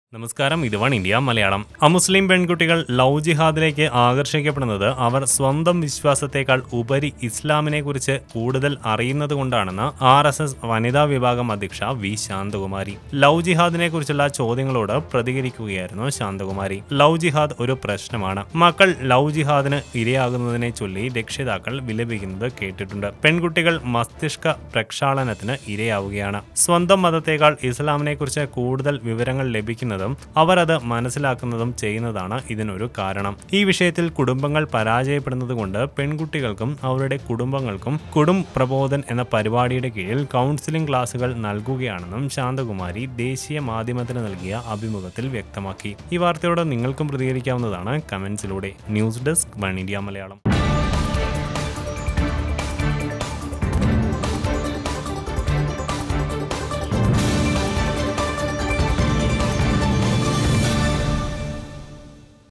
നമസ്കാരം ഇത് one India Malayalam അമുസ്ലിം പെൺകുട്ടികൾ ലവ് ജിഹാദിലേക്ക് ആകർഷിക്കപ്പെടുന്നത് അവർ സ്വന്തം വിശ്വാസത്തെക്കാൾ ഉപരി ഇസ്ലാമിനെ കുറിച്ച് കൂടുതൽ അറിയുന്നത് കൊണ്ടാണെന്ന് ആർ എസ് എസ് വനിതാ വിഭാഗം അധ്യക്ഷ വി ശാന്തകുമാരി ലവ് ജിഹാദിനെ കുറിച്ചുള്ള ചോദ്യങ്ങളോട് പ്രതികരിക്കുകയായിരുന്നു ശാന്തകുമാരി ലവ് ജിഹാദ് ഒരു പ്രശ്നമാണ് മക്കൾ ലവ് ജിഹാദിന് ഇരയാകുന്നതിനെ ചൊല്ലി രക്ഷിതാക്കൾ വിലപിക്കുന്നത് കേട്ടിട്ടുണ്ട് പെൺകുട്ടികൾ മസ്തിഷ്ക പ്രക്ഷാളനത്തിന് ഇരയാവുകയാണ് സ്വന്തം മതത്തെക്കാൾ ഇസ്ലാമിനെ കുറിച്ച് കൂടുതൽ വിവരങ്ങൾ ലഭിക്കുന്നതും അവർ അത് മനസ്സിലാക്കുന്നതും ചെയ്യുന്നതാണ് ഇതിനൊരു കാരണം ഈ വിഷയത്തിൽ കുടുംബങ്ങൾ പരാജയപ്പെടുന്നത് കൊണ്ട് പെൺകുട്ടികൾക്കും അവരുടെ കുടുംബങ്ങൾക്കും കുടും പ്രബോധൻ എന്ന പരിപാടിയുടെ കീഴിൽ കൗൺസിലിംഗ് ക്ലാസുകൾ നൽകുകയാണെന്നും ശാന്തകുമാരി ദേശീയ മാധ്യമത്തിന് നൽകിയ അഭിമുഖത്തിൽ വ്യക്തമാക്കി ഈ വാർത്തയോട് നിങ്ങൾക്കും പ്രതികരിക്കാവുന്നതാണ് കമന്റ്സിലൂടെ news desk one India Malayalam